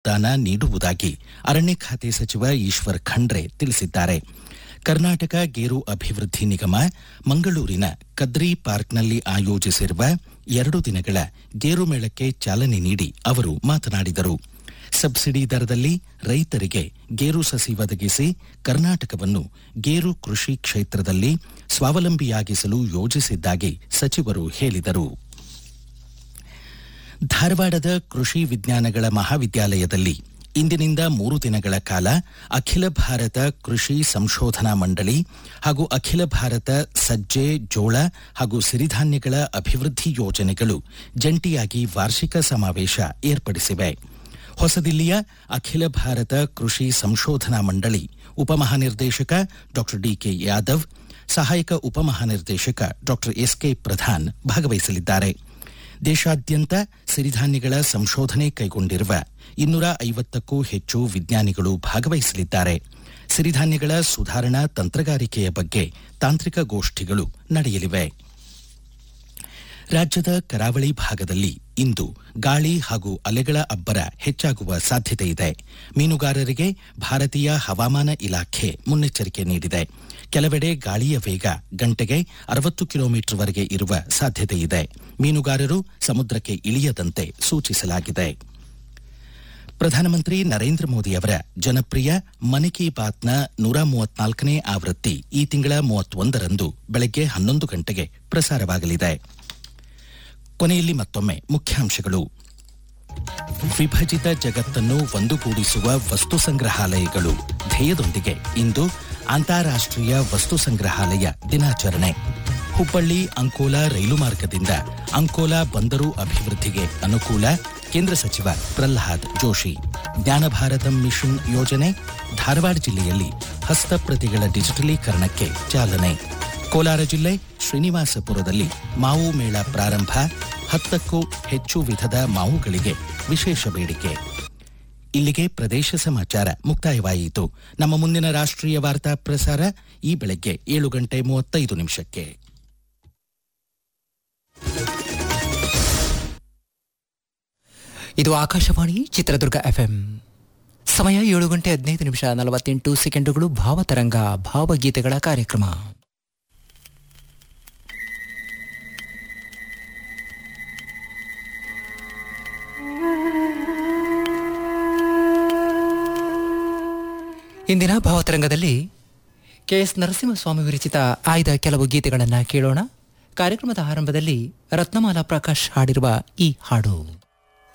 ದಾನ ನೀಡುವುದಾಗಿ ಅರಣ್ಯ ಖಾತೆ ಸಚಿವ ಈಶ್ವರ್ ಖಂಡ್ರೆ ತಿಳಿಸಿದ್ದಾರೆ ಕರ್ನಾಟಕ ಗೇರು ಅಭಿವೃದ್ಧಿ ನಿಗಮ ಮಂಗಳೂರಿನ ಕದ್ರಿ ಪಾರ್ಕ್ನಲ್ಲಿ ಆಯೋಜಿಸಿರುವ ಎರಡು ದಿನಗಳ ಗೇರು ಮೇಳಕ್ಕೆ ಚಾಲನೆ ನೀಡಿ ಅವರು ಮಾತನಾಡಿದರು ಸಬ್ಸಿಡಿ ದರದಲ್ಲಿ ರೈತರಿಗೆ ಗೇರು ಸಸಿ ಒದಗಿಸಿ ಕರ್ನಾಟಕವನ್ನು ಗೇರು ಕೃಷಿ ಕ್ಷೇತ್ರದಲ್ಲಿ ಸ್ವಾವಲಂಬಿಯಾಗಿಸಲು ಯೋಜಿಸಿದ್ದಾಗಿ ಸಚಿವರು ಹೇಳಿದರು ಧಾರವಾಡದ ಕೃಷಿ ವಿಜ್ಞಾನಗಳ ಮಹಾವಿದ್ಯಾಲಯದಲ್ಲಿ ಇಂದಿನಿಂದ ಮೂರು ದಿನಗಳ ಕಾಲ ಅಖಿಲ ಭಾರತ ಕೃಷಿ ಸಂಶೋಧನಾ ಮಂಡಳಿ ಹಾಗೂ ಅಖಿಲ ಭಾರತ ಸಜ್ಜೆ ಜೋಳ ಹಾಗೂ ಸಿರಿಧಾನ್ಯಗಳ ಅಭಿವೃದ್ಧಿ ಯೋಜನೆಗಳು ಜಂಟಿಯಾಗಿ ವಾರ್ಷಿಕ ಸಮಾವೇಶ ಏರ್ಪಡಿಸಿವೆ ಹೊಸದಿಲ್ಲಿಯ ಅಖಿಲ ಭಾರತ ಕೃಷಿ ಸಂಶೋಧನಾ ಮಂಡಳಿ ಉಪಮಹಾನಿರ್ದೇಶಕ ಡಾ ಡಿಕೆ ಯಾದವ್ ಸಹಾಯಕ ಉಪಮಹಾನಿರ್ದೇಶಕ ಡಾ ಎಸ್ಕೆ ಪ್ರಧಾನ್ ಭಾಗವಹಿಸಲಿದ್ದಾರೆ ದೇಶಾದ್ಯಂತ ಸಿರಿಧಾನ್ಯಗಳ ಸಂಶೋಧನೆ ಕೈಗೊಂಡಿರುವ ಇನ್ನೂರ ಐವತ್ತಕ್ಕೂ ಹೆಚ್ಚು ವಿಜ್ಞಾನಿಗಳು ಭಾಗವಹಿಸಲಿದ್ದಾರೆ ಸಿರಿಧಾನ್ಯಗಳ ಸುಧಾರಣಾ ತಂತ್ರಗಾರಿಕೆಯ ಬಗ್ಗೆ ತಾಂತ್ರಿಕ ಗೋಷ್ಠಿಗಳು ನಡೆಯಲಿವೆ ರಾಜ್ಯದ ಕರಾವಳಿ ಭಾಗದಲ್ಲಿ ಇಂದು ಗಾಳಿ ಹಾಗೂ ಅಲೆಗಳ ಅಬ್ಬರ ಹೆಚ್ಚಾಗುವ ಸಾಧ್ಯತೆ ಇದೆ ಮೀನುಗಾರರಿಗೆ ಭಾರತೀಯ ಹವಾಮಾನ ಇಲಾಖೆ ಮುನ್ನೆಚ್ಚರಿಕೆ ನೀಡಿದೆ ಕೆಲವೆಡೆ ಗಾಳಿಯ ವೇಗ ಗಂಟೆಗೆ ಅರವತ್ತು ಕಿಲೋಮೀಟರ್ವರೆಗೆ ಇರುವ ಸಾಧ್ಯತೆ ಇದೆ ಮೀನುಗಾರರು ಸಮುದ್ರಕ್ಕೆ ಇಳಿಯದಂತೆ ಸೂಚಿಸಲಾಗಿದೆ ಪ್ರಧಾನಮಂತ್ರಿ ನರೇಂದ್ರ ಮೋದಿ ಅವರ ಜನಪ್ರಿಯ ಮನ್ ಕಿ ಬಾತ್ನ ನೂರ ಮೂವತ್ನಾಲ್ಕನೇ ಆವೃತ್ತಿ ಈ ತಿಂಗಳ ಮೂವತ್ತೊಂದರಂದು ಬೆಳಗ್ಗೆ ಹನ್ನೊಂದು ಗಂಟೆಗೆ ಪ್ರಸಾರವಾಗಲಿದೆ ಕೊನೆಯಲ್ಲಿ ಮತ್ತೊಮ್ಮೆ ಮುಖ್ಯಾಂಶಗಳು ವಿಭಜಿತ ಜಗತ್ತನ್ನು ಒಂದುಗೂಡಿಸುವ ವಸ್ತು ಸಂಗ್ರಹಾಲಯಗಳು ಧ್ಯೇಯದೊಂದಿಗೆ ಇಂದು ಅಂತಾರಾಷ್ಟ್ರೀಯ ವಸ್ತು ಸಂಗ್ರಹಾಲಯ ದಿನಾಚರಣೆ ಹುಬ್ಬಳ್ಳಿ ಅಂಕೋಲಾ ರೈಲು ಮಾರ್ಗದಿಂದ ಅಂಕೋಲಾ ಬಂದರು ಅಭಿವೃದ್ಧಿಗೆ ಅನುಕೂಲ ಕೇಂದ್ರ ಸಚಿವ ಪ್ರಹ್ಲಾದ್ ಜೋಶಿ ಜ್ಞಾನ ಭಾರತಂ ಮಿಷನ್ ಯೋಜನೆ ಧಾರವಾಡ ಜಿಲ್ಲೆಯಲ್ಲಿ ಹಸ್ತಪ್ರತಿಗಳ ಡಿಜಿಟಲೀಕರಣಕ್ಕೆ ಚಾಲನೆ ಕೋಲಾರ ಜಿಲ್ಲೆ ಶ್ರೀನಿವಾಸಪುರದಲ್ಲಿ ಮಾವು ಮೇಳ ಪ್ರಾರಂಭ ಹತ್ತಕ್ಕೂ ಹೆಚ್ಚು ವಿಧದ ಮಾವುಗಳಿಗೆ ವಿಶೇಷ ಬೇಡಿಕೆ ಇಲ್ಲಿಗೆ ಪ್ರದೇಶ ಸಮಾಚಾರ ಮುಕ್ತಾಯವಾಯಿತು ನಮ್ಮ ಮುಂದಿನ ರಾಷ್ಟ್ರೀಯ ವಾರ್ತಾ ಪ್ರಸಾರ ಈ ಬೆಳಗ್ಗೆ ಏಳು ಗಂಟೆ ಮೂವತ್ತೈದು ನಿಮಿಷಕ್ಕೆ ಇದು ಆಕಾಶವಾಣಿ ಚಿತ್ರದುರ್ಗ ಎಫ್ಎಂ ಸಮಯ ಏಳು ಗಂಟೆ ಹದಿನೈದು ನಿಮಿಷ ನಲವತ್ತೆಂಟು ಸೆಕೆಂಡುಗಳು ಭಾವತರಂಗ ಭಾವಗೀತೆಗಳ ಕಾರ್ಯಕ್ರಮ ಇಂದಿನ ಭಾವತರಂಗದಲ್ಲಿ ಕೆ ಎಸ್ ನರಸಿಂಹಸ್ವಾಮಿ ವಿರಚಿತ ಆಯ್ದ ಕೆಲವು ಗೀತೆಗಳನ್ನು ಕೇಳೋಣ ಕಾರ್ಯಕ್ರಮದ ಆರಂಭದಲ್ಲಿ ರತ್ನಮಾಲಾ ಪ್ರಕಾಶ್ ಹಾಡಿರುವ ಈ ಹಾಡು